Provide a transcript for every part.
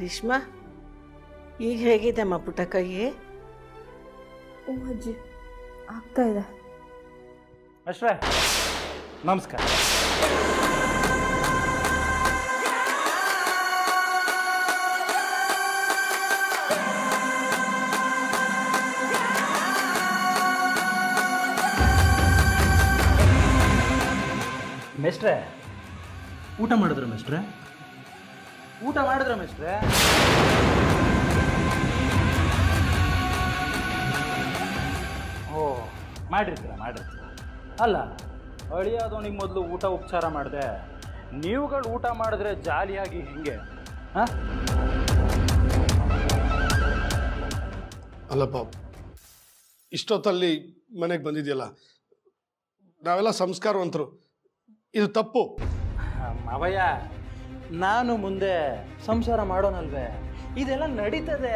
ಗ್ರೀಷ್ಮ ಈಗ ಹೇಗಿದೆಮ್ಮ ಪುಟ್ಟ ಕೈಯೇ ಓ ಅಜ್ಜಿ ಆಗ್ತಾ ಇದೆ ಅಶ್ರೇ ನಮಸ್ಕಾರ ಮೆಸ್ಟ್ರೆ ಊಟ ಮಾಡಿದ್ರ ಮೆಸ್ಟ್ರೆ ಊಟ ಮಾಡಿದ್ರ ಮೆಸ್ಟ್ರೆ ಓ ಮಾಡಿರ್ತೀರ ಮಾಡಿರ್ತೀರ ಅಲ್ಲ ಅಳಿಯಾದವನಿಗೆ ಮೊದಲು ಊಟ ಉಪಚಾರ ಮಾಡಿದೆ ನೀವುಗಳು ಊಟ ಮಾಡಿದ್ರೆ ಜಾಲಿಯಾಗಿ ಹಿಂಗೆ ಹಾಂ ಅಲ್ಲಪ್ಪ ಇಷ್ಟೊತ್ತಲ್ಲಿ ಮನೆಗೆ ಬಂದಿದೆಯಲ್ಲ ನಾವೆಲ್ಲ ಸಂಸ್ಕಾರವಂತರು ಇದು ತಪ್ಪು ಮಾವಯ್ಯ ನಾನು ಮುಂದೆ ಸಂಸಾರ ಮಾಡೋನಲ್ವೇ ಇದೆಲ್ಲ ನಡೀತದೆ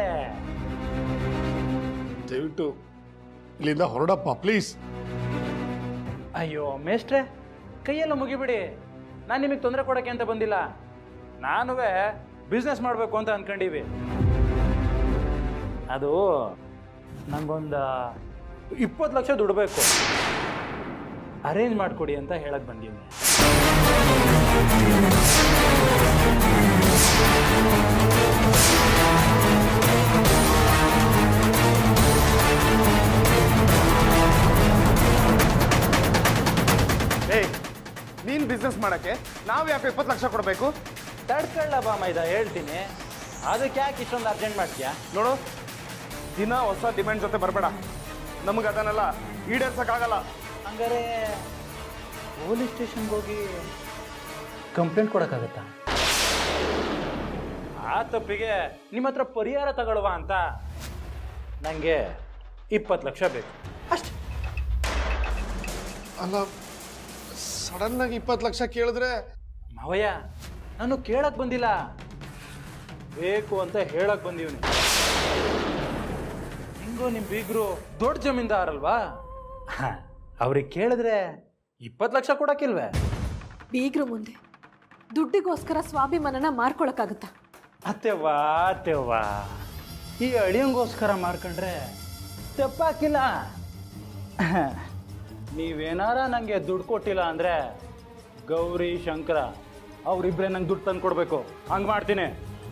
ದಯವಿಟ್ಟು ಇಲ್ಲಿಂದ ಹೊರಡಪ್ಪ ಪ್ಲೀಸ್ ಅಯ್ಯೋ ಮೇಷ್ಟ್ರೆ ಕೈಯೆಲ್ಲ ಮುಗಿಬಿಡಿ ನಾನು ನಿಮಗೆ ತೊಂದರೆ ಕೊಡೋಕ್ಕೆ ಅಂತ ಬಂದಿಲ್ಲ ನಾನುವೇ ಬಿಸ್ನೆಸ್ ಮಾಡಬೇಕು ಅಂತ ಅನ್ಕೊಂಡೀವಿ ಅದು ನಂಗೊಂದು ಇಪ್ಪತ್ತು ಲಕ್ಷ ದುಡ್ಬೇಕು ಅರೇಂಜ್ ಮಾಡಿಕೊಡಿ ಅಂತ ಹೇಳಕ್ ಬಂದೀನಿ ಏಯ್ ನೀನ್ ಬಿಸ್ನೆಸ್ ಮಾಡಕ್ಕೆ ನಾವು ಯಾಕೆ ಇಪ್ಪತ್ತು ಲಕ್ಷ ಕೊಡಬೇಕು ತಡ್ಕೊಳ್ಳ ಬಾ ಮೈದ ಹೇಳ್ತೀನಿ ಅದಕ್ಕೆ ಯಾಕೆ ಇಷ್ಟೊಂದು ಅರ್ಜೆಂಟ್ ಮಾಡ್ತೀಯಾ ನೋಡು ದಿನ ಹೊಸ ಡಿಮ್ಯಾಂಡ್ ಜೊತೆ ಬರಬೇಡ ನಮಗೆ ಅದನ್ನೆಲ್ಲ ಈಡೇರ್ಸಕ್ಕಾಗಲ್ಲ ಹಂಗಾರೆ ಪೊಲೀಸ್ ಸ್ಟೇಷನ್ಗೆ ಹೋಗಿ ಕಂಪ್ಲೇಂಟ್ ಕೊಡೋಕ್ಕಾಗತ್ತಾ ಆ ತಪ್ಪಿಗೆ ನಿಮ್ಮ ಹತ್ರ ಪರಿಹಾರ ತಗೊಳ್ಳುವ ಅಂತ ನನಗೆ ಇಪ್ಪತ್ತು ಲಕ್ಷ ಬೇಕು ಅಷ್ಟೇ ಅಲ್ಲ ಸಡನ್ನಾಗಿ ಇಪ್ಪತ್ತು ಲಕ್ಷ ಕೇಳಿದ್ರೆ ಮಾವಯ್ಯ ನಾನು ಕೇಳಕ್ ಬಂದಿಲ್ಲ ಬೇಕು ಅಂತ ಹೇಳಕ್ ಬಂದೀವ್ನಿ ಹೆಂಗೋ ನಿಮ್ ಬೀಗ್ರು ದೊಡ್ಡ ಜಮೀನ್ದಾರಲ್ವಾ ಅವ್ರಿಗೆ ಕೇಳಿದ್ರೆ ಇಪ್ಪತ್ತು ಲಕ್ಷ ಕೊಡಕ್ಕಿಲ್ವೇ ಬೀಗ್ರ ಮುಂದೆ ದುಡ್ಡಿಗೋಸ್ಕರ ಸ್ವಾಭಿಮಾನನ ಮಾರ್ಕೊಳಕ್ಕಾಗತ್ತಾ ಅತ್ತೆವ್ವಾ ಅತ್ತೆವ್ವಾ ಈ ಅಳಿಯಂಗೋಸ್ಕರ ಮಾಡ್ಕೊಂಡ್ರೆ ತಪ್ಪಾಕಿಲ್ಲ ನೀವೇನಾರ ನನಗೆ ದುಡ್ಡು ಕೊಟ್ಟಿಲ್ಲ ಅಂದರೆ ಗೌರಿ ಶಂಕರ ಅವರಿಬ್ಬರೇ ನಂಗೆ ದುಡ್ಡು ತಂದು ಕೊಡಬೇಕು ಹಂಗೆ ಮಾಡ್ತೀನಿ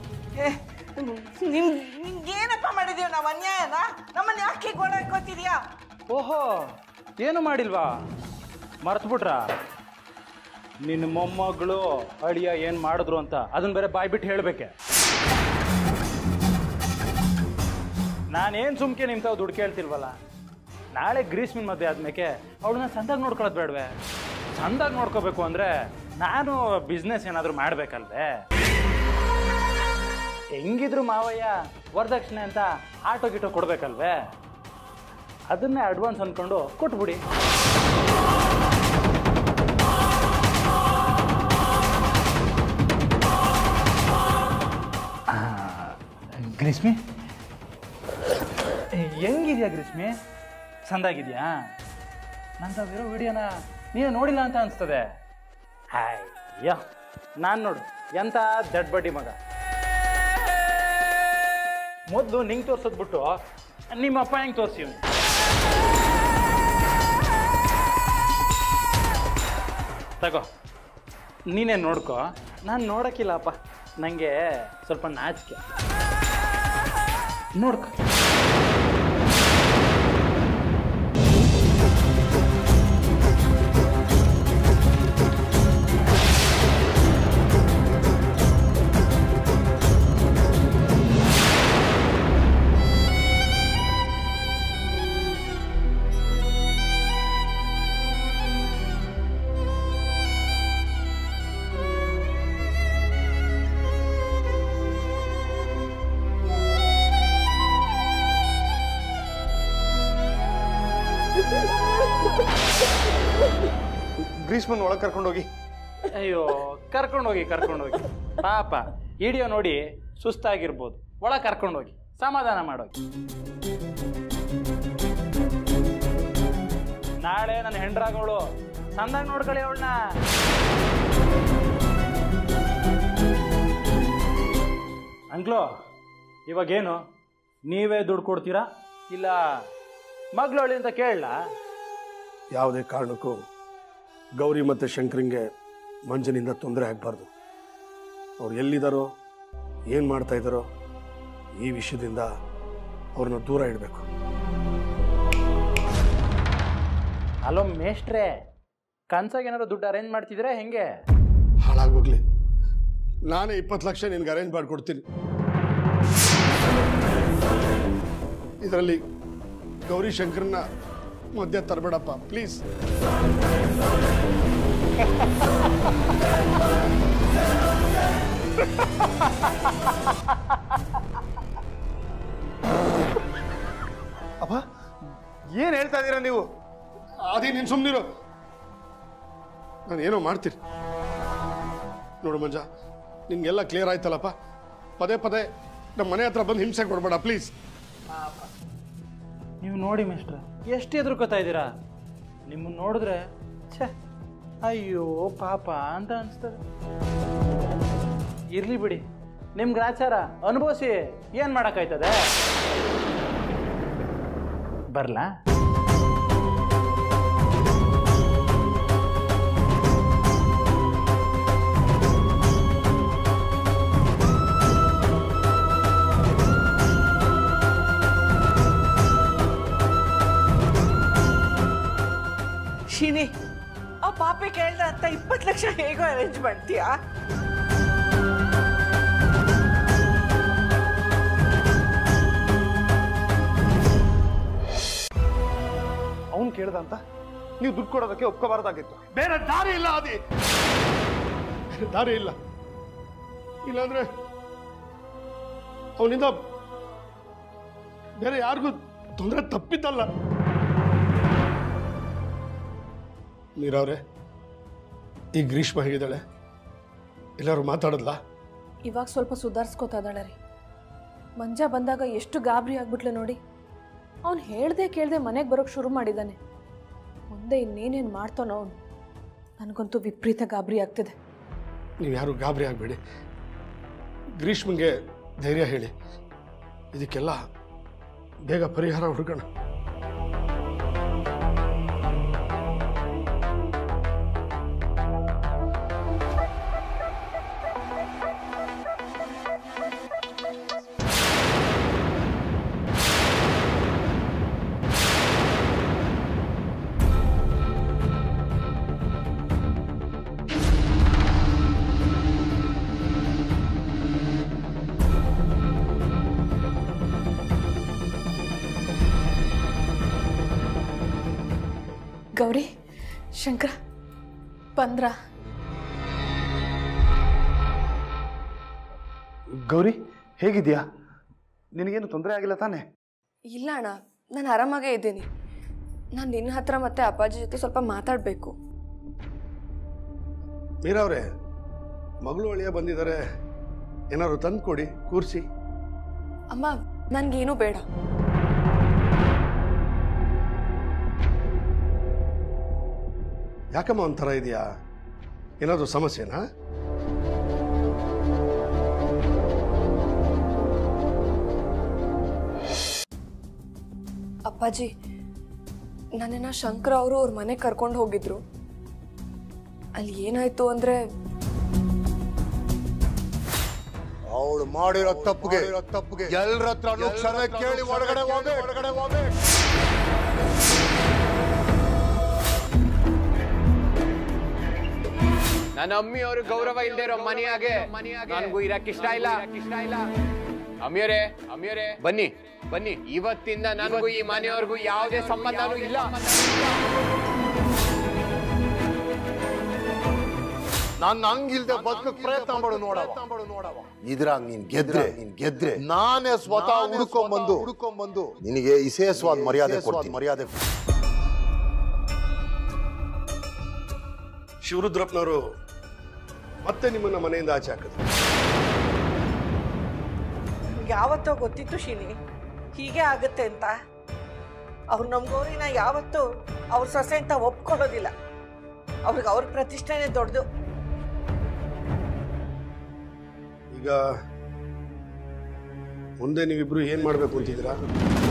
ನಿಮ್ ನಿಮ್ಗೇನಪ್ಪ ಮಾಡಿದೀವಿ ನಾವು ಅನ್ಯಾಯನ ನಮ್ಮನ್ನ ಯಾಕೆ ಗೋಡೆ ಹಾಕೋತಿದ್ಯಾ ಓಹೋ ಏನು ಮಾಡಿಲ್ವಾ ಮರ್ತ್ಬಿಟ್ರ ನಿನ್ನ ಮೊಮ್ಮಗಳು ಅಳಿಯ ಏನು ಮಾಡಿದ್ರು ಅಂತ ಅದನ್ನ ಬೇರೆ ಬಾಯ್ಬಿಟ್ಟು ಹೇಳಬೇಕೆ ನಾನೇನು ಸುಮ್ಕೆ ನಿಮ್ಮ ತಾವು ದುಡ್ಡು ಕೇಳ್ತಿಲ್ವಲ್ಲ ನಾಳೆ ಗ್ರೀಸ್ಮಿನ್ ಮದುವೆ ಆದ್ಮೇಲೆ ಅವಳನ್ನ ಸಂದಾಗಿ ನೋಡ್ಕೊಳ್ಳೋದು ಬೇಡವೆ ಸಂದಾಗಿ ನೋಡ್ಕೋಬೇಕು ಅಂದರೆ ನಾನು ಬಿಸ್ನೆಸ್ ಏನಾದರೂ ಮಾಡಬೇಕಲ್ವೇ ಹೆಂಗಿದ್ರು ಮಾವಯ್ಯ ವರದಕ್ಷಿಣೆ ಅಂತ ಆಟೋ ಗಿಟೋ ಕೊಡ್ಬೇಕಲ್ವೇ ಅದನ್ನೇ ಅಡ್ವಾನ್ಸ್ ಅಂದ್ಕೊಂಡು ಕೊಟ್ಬಿಡಿ ಆ, ಗ್ರೀಸ್ಮಿ ಏ, ಹೆಂಗಿದ್ಯಾ ಗ್ರೀಸ್ಮಿ ಸಂದಾಗಿದ್ಯಾ ನಂತವಿರೋ ವಿಡಿಯೋನ ನೀನು ನೋಡಿಲ್ಲ ಅಂತ ಅನಿಸ್ತದೆ ಅಯ್ಯ ನಾನು ನೋಡು ಎಂಥ ದಡ್ ಬಡ್ಡಿ ಮಗ ಮೊದಲು ನಿಂಗೆ ತೋರ್ಸೋದ್ ಬಿಟ್ಟು ನಿಮ್ಮ ಅಪ್ಪ ಹೆಂಗೆ ತೋರಿಸಿ ತಗೋ ನೀನೇ ನೋಡ್ಕೋ ನಾನು ನೋಡೋಕ್ಕಿಲ್ಲಪ್ಪ ನನಗೆ ಸ್ವಲ್ಪ ನಾಚಿಕೆ ನೋಡ್ಕೊ ಗ್ರೀಷ್ಮನ್ ಒಳಗೆ ಕರ್ಕೊಂಡೋಗಿ ಅಯ್ಯೋ ಕರ್ಕೊಂಡೋಗಿ ಕರ್ಕೊಂಡೋಗಿ ಪಾಪ ವಿಡಿಯೋ ನೋಡಿ ಸುಸ್ತಾಗಿರ್ಬೋದು ಒಳಗೆ ಕರ್ಕೊಂಡೋಗಿ ಸಮಾಧಾನ ಮಾಡೋಗಿ ನಾಳೆ ನನ್ನ ಹೆಂಡ್ರಾಗೋಳು ಸಂದಾಗ ನೋಡ್ಕೊಳ್ಳಿ ಅವಳನ್ನ ಅಂಕ್ಲು ಇವಾಗೇನು ನೀವೇ ದುಡ್ಡು ಕೊಡ್ತೀರಾ ಇಲ್ಲ ಮಗಳೊಳಿ ಅಂತ ಕೇಳಲ್ಲ ಯಾವುದೇ ಕಾರಣಕ್ಕೂ ಗೌರಿ ಮತ್ತು ಶಂಕರಿಂಗೆ ಮಂಜನಿಂದ ತೊಂದರೆ ಆಗಬಾರ್ದು ಅವ್ರು ಎಲ್ಲಿದ್ದಾರೋ ಏನು ಮಾಡ್ತಾ ಇದ್ದಾರೋ ಈ ವಿಷಯದಿಂದ ಅವ್ರನ್ನ ದೂರ ಇಡಬೇಕು ಅಲೋ ಮೇಷ್ಟ್ರೆ ಕನ್ಸಾಗ ಏನಾದ್ರು ದುಡ್ಡು ಅರೇಂಜ್ ಮಾಡ್ತಿದ್ರೆ ಹೆಂಗೆ ಹಾಳಾಗೋಗ್ಲಿ ನಾನೇ ಇಪ್ಪತ್ತು ಲಕ್ಷ ನಿನ್ಗೆ ಅರೇಂಜ್ ಮಾಡಿಕೊಡ್ತೀನಿ ಇದರಲ್ಲಿ ಗೌರಿ ಶಂಕರನ್ನ ಮಧ್ಯೆ ತರಬೇಡಪ್ಪ ಪ್ಲೀಸ್ ಅಪ್ಪ ಏನು ಹೇಳ್ತಾ ಇದ್ದೀರಾ ನೀವು ಅದೇ ನೀನು ಸುಮ್ಮನಿರು ನಾನು ಏನೋ ಮಾಡ್ತೀನಿ ನೋಡು ಮಂಜ ನಿನ್ಗೆಲ್ಲ ಕ್ಲಿಯರ್ ಆಯ್ತಲ್ಲಪ್ಪ ಪದೇ ಪದೇ ನಮ್ಮ ಮನೆ ಹತ್ರ ಬಂದು ಹಿಂಸೆ ಕೊಡ್ಬೇಡ ಪ್ಲೀಸ್ ನೀವು ನೋಡಿ ಮೇಷ್ಟ್ರೆ ಎಷ್ಟು ಎದುರ್ಕೋತಾ ಇದ್ದೀರಾ ನಿಮ್ಮನ್ನ ನೋಡಿದ್ರೆ ಛೇ ಅಯ್ಯೋ ಪಾಪ ಅಂತ ಅನಿಸ್ತದೆ ಇರ್ಲಿ ಬಿಡಿ ನಿಮ್ ಗ್ರಾಚಾರ ಅನುಭವಿಸಿ ಏನ್ ಮಾಡಕ್ಕಾಯ್ತದೆ ಬರ್ಲಾ ಶಿನಿ ಆ ಪಾಪಿ ಕೇಳ್ದ ಅಂತ ಇಪ್ಪತ್ತು ಲಕ್ಷ ಹೇಗೋ ಅರೇಂಜ್ ಮಾಡ್ತೀಯಾ ಅವ್ನು ಕೇಳ್ದ ಅಂತ ನೀವು ದುಡ್ಡು ಕೊಡೋದಕ್ಕೆ ಒಪ್ಕೋಬಾರ್ದಾಗಿತ್ತು ಬೇರೆ ದಾರಿ ಇಲ್ಲ ಅದಿ ಬೇರೆ ದಾರಿ ಇಲ್ಲ ಇಲ್ಲಾಂದ್ರೆ ಅವನಿಂದ ಬೇರೆ ಯಾರಿಗೂ ತೊಂದರೆ ತಪ್ಪಿದ್ದಲ್ಲ ನೀರವ್ರೆ ಈ ಗ್ರೀಷ್ಮ ಹೇಗಿದ್ದಾಳೆ ಎಲ್ಲರೂ ಮಾತಾಡದ್ಲ ಇವಾಗ ಸ್ವಲ್ಪ ಸುಧಾರಿಸ್ಕೋತಾ ಇದ್ದಾಳೆ ರೀ ಮಂಜ ಬಂದಾಗ ಎಷ್ಟು ಗಾಬರಿ ಆಗ್ಬಿಟ್ಲೆ ನೋಡಿ ಅವ್ನು ಹೇಳ್ದೆ ಕೇಳ್ದೆ ಮನೆಗೆ ಬರೋಕ್ಕೆ ಶುರು ಮಾಡಿದ್ದಾನೆ ಮುಂದೆ ಇನ್ನೇನೇನು ಮಾಡ್ತಾನೋ ಅವನು ನನಗಂತೂ ವಿಪರೀತ ಗಾಬರಿ ಆಗ್ತಿದೆ ನೀವು ಯಾರು ಗಾಬರಿ ಆಗಬೇಡಿ ಗ್ರೀಷ್ಮಂಗೆ ಧೈರ್ಯ ಹೇಳಿ ಇದಕ್ಕೆಲ್ಲ ಬೇಗ ಪರಿಹಾರ ಹುಡುಕೋಣ ಗೌರಿ ಶಂಕರ ಬಂದ್ರ ಗೌರಿ ಹೇಗಿದ್ಯಾ ನಿನಗೇನು ತೊಂದರೆ ಆಗಿಲ್ಲ ತಾನೇ ಇಲ್ಲ ಅಣ್ಣ ನಾನು ಆರಾಮಾಗೇ ಇದ್ದೀನಿ ನಾನು ನಿನ್ನ ಹತ್ರ ಮತ್ತೆ ಅಪ್ಪಾಜಿ ಜೊತೆ ಸ್ವಲ್ಪ ಮಾತಾಡಬೇಕು ಮೀರವ್ರೆ ಮಗಳು ಅಳಿಯ ಬಂದಿದ್ದಾರೆ ಏನಾದ್ರು ತಂದು ಕೊಡಿ ಕೂರಿಸಿ ಅಮ್ಮ ನನಗೇನು ಬೇಡ ಯಾಕಮ್ಮ ಒಂಥರ ಇದೆಯಾ ಏನಾದರೂ ಸಮಸ್ಯೆನಾ ಅಪ್ಪಾಜಿ ನನ್ನನ್ನು ಶಂಕರ ಅವರು ಅವ್ರ ಮನೆಗೆ ಕರ್ಕೊಂಡು ಹೋಗಿದ್ರು ಅಲ್ಲಿ ಏನಾಯ್ತು ಅಂದರೆ ಅವಳು ಮಾಡಿರೋ ತಪ್ಪುಗೆ ತಪ್ಪುಗೆ ಎಲ್ಲರ ಹತ್ರನೂ ಕ್ಷಮೆ ಕೇಳಿ ಒಳಗಡೆ ಹೋಗ್ಬೇಕು ಒಳಗಡೆ ಹೋಗ್ಬೇಕು ನನ್ನ ಅಮ್ಮಿಯವರು ಗೌರವ ಇಲ್ದೇ ಇರೋ ಮನೆಯಾಗೆ ನನಗೂ ಇರಕ್ ಇಷ್ಟ ಇಲ್ಲ ಇಷ್ಟ ಇಲ್ಲ ಅಮ್ಮಿಯವರೇ ಅಮ್ಮಿಯವರೇ ಬನ್ನಿ ಬನ್ನಿ ಇವತ್ತಿಂದ ನನಗೂ ಈ ಮನೆಯವ್ರಿಗೂ ಯಾವುದೇ ಸಂಬಂಧನೂ ಇಲ್ಲ ನಾನು ಹಂಗಿಲ್ದೆ ಬದುಕಕ್ ಪ್ರಯತ್ನ ಮಾಡು ನೋಡವ ಇದ್ರಾಗ ನೀನ್ ಗೆದ್ರೆ ನೀನ್ ಗೆದ್ರೆ ನಾನೇ ಸ್ವತಃ ಹುಡ್ಕೊಂಡ್ ಬಂದು ಹುಡ್ಕೊಂಡ್ ಬಂದು ನಿನಗೆ ವಿಶೇಷವಾದ ಮರ್ಯಾದೆ ಕೊಡ್ತೀನಿ ಮರ್ಯಾದೆ ಶಿವರುದ್ರಪ್ಪನವರು ಮತ್ತೆ ನಿಮ್ಮನ್ನ ಮನೆಯಿಂದ ಆಚೆ ಹಾಕಿದ್ರು ನಮ್ಗೆ ಯಾವತ್ತೋ ಗೊತ್ತಿತ್ತು ಶಿನಿ ಹೀಗೆ ಆಗುತ್ತೆ ಅಂತ ಅವ್ರು ನಮ್ಮ ಗೌರಿನ ಯಾವತ್ತೂ ಅವ್ರ ಸೊಸೆ ಅಂತ ಒಪ್ಕೊಳ್ಳೋದಿಲ್ಲ ಅವ್ರಿಗೆ ಅವ್ರ ಪ್ರತಿಷ್ಠೆನೇ ದೊಡ್ಡದು ಈಗ ಮುಂದೆ ನೀವಿಬ್ರು ಏನು ಮಾಡಬೇಕು ಅಂತಿದ್ದೀರಾ